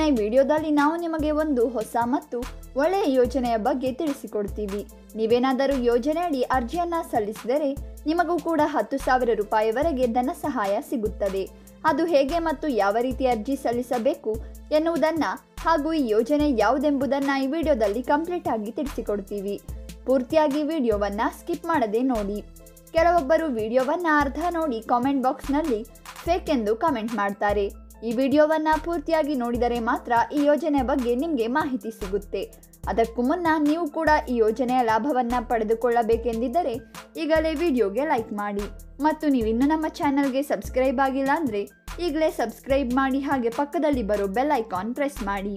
ಈ ವಿಡಿಯೋದಲ್ಲಿ ನಾವು ನಿಮಗೆ ಒಂದು ಹೊಸ ಮತ್ತು ಒಳ್ಳೆಯ ಯೋಜನೆಯ ಬಗ್ಗೆ ತಿಳಿಸಿಕೊಡ್ತೀವಿ ನೀವೇನಾದರೂ ಯೋಜನೆ ಅಡಿ ಅರ್ಜಿಯನ್ನ ಸಲ್ಲಿಸಿದರೆ ನಿಮಗೂ ಕೂಡ ಹತ್ತು ಸಾವಿರ ರೂಪಾಯಿವರೆಗೆ ಧನ ಸಹಾಯ ಸಿಗುತ್ತದೆ ಅದು ಹೇಗೆ ಮತ್ತು ಯಾವ ರೀತಿ ಅರ್ಜಿ ಸಲ್ಲಿಸಬೇಕು ಎನ್ನುವುದನ್ನ ಹಾಗೂ ಈ ಯೋಜನೆ ಯಾವುದೆಂಬುದನ್ನ ಈ ವಿಡಿಯೋದಲ್ಲಿ ಕಂಪ್ಲೀಟ್ ಆಗಿ ತಿಳಿಸಿಕೊಡ್ತೀವಿ ಪೂರ್ತಿಯಾಗಿ ವಿಡಿಯೋವನ್ನ ಸ್ಕಿಪ್ ಮಾಡದೆ ನೋಡಿ ಕೆಲವೊಬ್ಬರು ವಿಡಿಯೋವನ್ನ ಅರ್ಧ ನೋಡಿ ಕಾಮೆಂಟ್ ಬಾಕ್ಸ್ನಲ್ಲಿ ಫೇಕ್ ಎಂದು ಕಮೆಂಟ್ ಮಾಡ್ತಾರೆ ಈ ವಿಡಿಯೋವನ್ನ ಪೂರ್ತಿಯಾಗಿ ನೋಡಿದರೆ ಮಾತ್ರ ಈ ಯೋಜನೆ ಬಗ್ಗೆ ನಿಮಗೆ ಮಾಹಿತಿ ಸಿಗುತ್ತೆ ಅದಕ್ಕೂ ಮುನ್ನ ನೀವು ಕೂಡ ಈ ಯೋಜನೆಯ ಲಾಭವನ್ನ ಪಡೆದುಕೊಳ್ಳಬೇಕೆಂದಿದ್ದರೆ ಈಗಲೇ ವಿಡಿಯೋಗೆ ಲೈಕ್ ಮಾಡಿ ಮತ್ತು ನೀವಿನ್ನೂ ನಮ್ಮ ಚಾನಲ್ಗೆ ಸಬ್ಸ್ಕ್ರೈಬ್ ಆಗಿಲ್ಲ ಅಂದರೆ ಈಗಲೇ ಸಬ್ಸ್ಕ್ರೈಬ್ ಮಾಡಿ ಹಾಗೆ ಪಕ್ಕದಲ್ಲಿ ಬರೋ ಬೆಲ್ ಐಕಾನ್ ಪ್ರೆಸ್ ಮಾಡಿ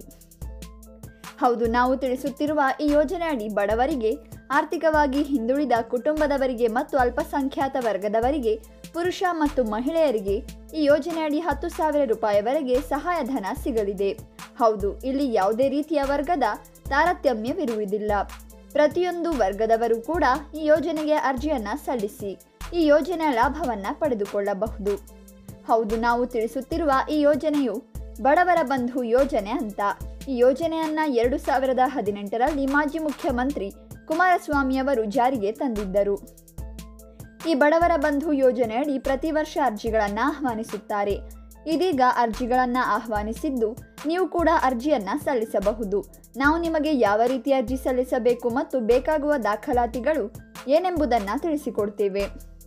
ಹೌದು ನಾವು ತಿಳಿಸುತ್ತಿರುವ ಈ ಯೋಜನೆ ಅಡಿ ಬಡವರಿಗೆ ಆರ್ಥಿಕವಾಗಿ ಹಿಂದುಳಿದ ಕುಟುಂಬದವರಿಗೆ ಮತ್ತು ಅಲ್ಪಸಂಖ್ಯಾತ ವರ್ಗದವರಿಗೆ ಪುರುಷ ಮತ್ತು ಮಹಿಳೆಯರಿಗೆ ಈ ಯೋಜನೆ ಅಡಿ ಹತ್ತು ಸಾವಿರ ರೂಪಾಯಿವರೆಗೆ ಸಹಾಯಧನ ಸಿಗಲಿದೆ ಹೌದು ಇಲ್ಲಿ ಯಾವುದೇ ರೀತಿಯ ವರ್ಗದ ತಾರತಮ್ಯವಿರುವುದಿಲ್ಲ ಪ್ರತಿಯೊಂದು ವರ್ಗದವರು ಕೂಡ ಈ ಯೋಜನೆಗೆ ಅರ್ಜಿಯನ್ನ ಸಲ್ಲಿಸಿ ಈ ಯೋಜನೆಯ ಲಾಭವನ್ನ ಪಡೆದುಕೊಳ್ಳಬಹುದು ಹೌದು ನಾವು ತಿಳಿಸುತ್ತಿರುವ ಈ ಯೋಜನೆಯು ಬಡವರ ಬಂಧು ಯೋಜನೆ ಅಂತ ಈ ಯೋಜನೆಯನ್ನ ಎರಡು ಸಾವಿರದ ಹದಿನೆಂಟರಲ್ಲಿ ಮಾಜಿ ಮುಖ್ಯಮಂತ್ರಿ ಕುಮಾರಸ್ವಾಮಿಯವರು ಜಾರಿಗೆ ತಂದಿದ್ದರು ಈ ಬಡವರ ಬಂಧು ಯೋಜನೆಯಡಿ ಪ್ರತಿ ವರ್ಷ ಅರ್ಜಿಗಳನ್ನು ಆಹ್ವಾನಿಸುತ್ತಾರೆ ಇದೀಗ ಅರ್ಜಿಗಳನ್ನು ಆಹ್ವಾನಿಸಿದ್ದು ನೀವು ಕೂಡ ಅರ್ಜಿಯನ್ನ ಸಲ್ಲಿಸಬಹುದು ನಾವು ನಿಮಗೆ ಯಾವ ರೀತಿ ಅರ್ಜಿ ಸಲ್ಲಿಸಬೇಕು ಮತ್ತು ಬೇಕಾಗುವ ದಾಖಲಾತಿಗಳು ಏನೆಂಬುದನ್ನು ತಿಳಿಸಿಕೊಡ್ತೇವೆ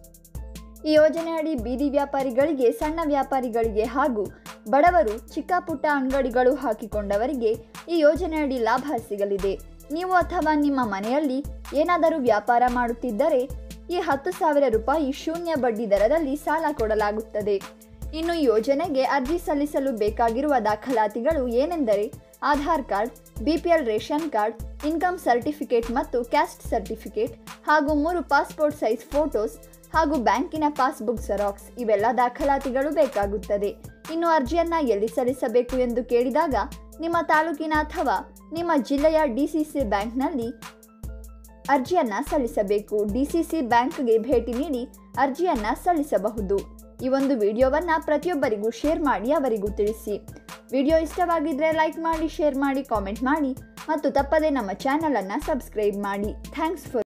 ಈ ಯೋಜನೆಯಡಿ ಬೀದಿ ವ್ಯಾಪಾರಿಗಳಿಗೆ ಸಣ್ಣ ವ್ಯಾಪಾರಿಗಳಿಗೆ ಹಾಗೂ ಬಡವರು ಚಿಕ್ಕ ಪುಟ್ಟ ಅಂಗಡಿಗಳು ಹಾಕಿಕೊಂಡವರಿಗೆ ಈ ಯೋಜನೆಯಡಿ ಲಾಭ ಸಿಗಲಿದೆ ನೀವು ಅಥವಾ ನಿಮ್ಮ ಮನೆಯಲ್ಲಿ ಏನಾದರೂ ವ್ಯಾಪಾರ ಮಾಡುತ್ತಿದ್ದರೆ ಈ ಹತ್ತು ಸಾವಿರ ರೂಪಾಯಿ ಶೂನ್ಯ ಬಡ್ಡಿ ದರದಲ್ಲಿ ಸಾಲ ಕೊಡಲಾಗುತ್ತದೆ ಇನ್ನು ಈ ಯೋಜನೆಗೆ ಅರ್ಜಿ ಸಲ್ಲಿಸಲು ಬೇಕಾಗಿರುವ ದಾಖಲಾತಿಗಳು ಏನೆಂದರೆ Aadhaar card BPL ration card income certificate ಮತ್ತು ಕ್ಯಾಸ್ಟ್ ಸರ್ಟಿಫಿಕೇಟ್ ಹಾಗೂ ಮೂರು ಪಾಸ್ಪೋರ್ಟ್ ಸೈಜ್ ಫೋಟೋಸ್ ಹಾಗೂ ಬ್ಯಾಂಕಿನ ಪಾಸ್ಬುಕ್ ಜೆರಾಕ್ಸ್ ಇವೆಲ್ಲ ದಾಖಲಾತಿಗಳು ಬೇಕಾಗುತ್ತದೆ ಇನ್ನು ಅರ್ಜಿಯನ್ನ ಎಲ್ಲಿ ಸಲ್ಲಿಸಬೇಕು ಎಂದು ಕೇಳಿದಾಗ ನಿಮ್ಮ ತಾಲೂಕಿನ ಅಥವಾ ನಿಮ್ಮ ಜಿಲ್ಲೆಯ ಡಿಸಿಸಿ ಬ್ಯಾಂಕ್ನಲ್ಲಿ ಅರ್ಜಿಯನ್ನ ಸಲ್ಲಿಸಬೇಕು ಡಿಸಿಸಿ ಬ್ಯಾಂಕ್ಗೆ ಭೇಟಿ ನೀಡಿ ಅರ್ಜಿಯನ್ನ ಸಲ್ಲಿಸಬಹುದು ಈ ಒಂದು ವಿಡಿಯೋವನ್ನ ಪ್ರತಿಯೊಬ್ಬರಿಗೂ ಶೇರ್ ಮಾಡಿ ಅವರಿಗೂ ತಿಳಿಸಿ ವಿಡಿಯೋ ಇಷ್ಟವಾಗಿದ್ರೆ ಲೈಕ್ ಮಾಡಿ ಶೇರ್ ಮಾಡಿ ಕಾಮೆಂಟ್ ಮಾಡಿ ಮತ್ತು ತಪ್ಪದೆ ನಮ್ಮ ಚಾನಲನ್ನು ಸಬ್ಸ್ಕ್ರೈಬ್ ಮಾಡಿ ಥ್ಯಾಂಕ್ಸ್ ಫಾರ್